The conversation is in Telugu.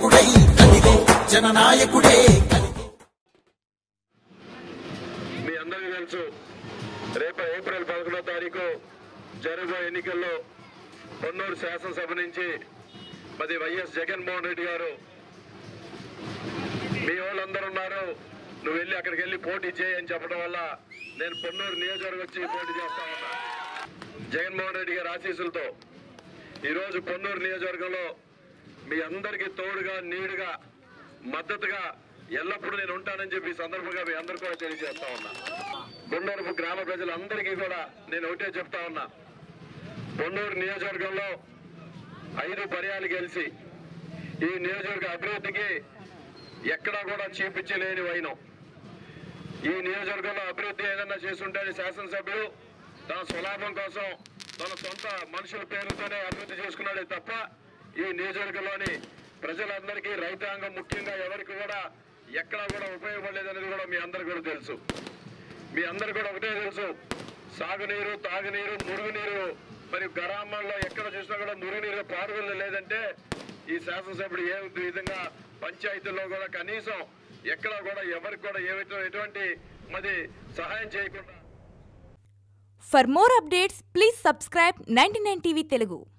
నాయకుడై కదిలే జననాయకుడే కదిలే మీ అందరికీ తెలుసు రేపు ఏప్రిల్ పదకొండో తారీఖు జరగబోయే ఎన్నికల్లో కొన్నూరు శాసనసభ నుంచి మరి వైఎస్ జగన్మోహన్ రెడ్డి గారు మీ వాళ్ళందరూ ఉన్నారు నువ్వు వెళ్ళి అక్కడికి వెళ్ళి పోటీ చేయి అని చెప్పడం వల్ల నేను పొన్నూరు నియోజకవర్గం వచ్చి పోటీ చేస్తా ఉన్నా జగన్మోహన్ రెడ్డి గారి ఆశీస్సులతో ఈరోజు పొన్నూరు నియోజకవర్గంలో మీ అందరికీ తోడుగా నీడుగా మద్దతుగా ఎల్లప్పుడూ నేను ఉంటానని చెప్పి ఈ సందర్భంగా మీ అందరు కూడా తెలియజేస్తా ఉన్నా గుండూరు గ్రామ ప్రజలందరికీ కూడా నేను ఒకటే చెప్తా ఉన్నా పొన్నూరు నియోజకవర్గంలో ఐదు పర్యాలు గెలిచి ఈ నియోజకవర్గ అభివృద్ధికి ఎక్కడా కూడా చూపించలేని వైనం ఈ నియోజకవర్గంలో అభివృద్ధి ఏదన్నా చేస్తుంటే శాసనసభ్యులు తన స్వలాభం కోసం తన సొంత మనుషుల పేరుతోనే అభివృద్ధి చేసుకున్నాడే తప్ప ఈ నియోజకవర్గంలోని ప్రజలందరికీ రైతాంగం ముఖ్యంగా ఎవరికి కూడా ఎక్కడా కూడా ఉపయోగపడలేదనేది కూడా మీ అందరికీ కూడా తెలుసు మీ అందరు కూడా ఒకటే తెలుసు సాగునీరు తాగునీరు మురుగునీరు మరి గ్రామాల్లో ఎక్కడ చూసినా కూడా మురుగునీరు పారుదల లేదంటే ఈ శాసనసభ్యుడు ఏ విధంగా పంచాయతీల్లో కూడా కనీసం ఎక్కడ కూడా ఎవరికి కూడా ఏ విధ- ఎటువంటి మరి సహాయం చేయకుండా For more updates, please subscribe 99 TV Telugu.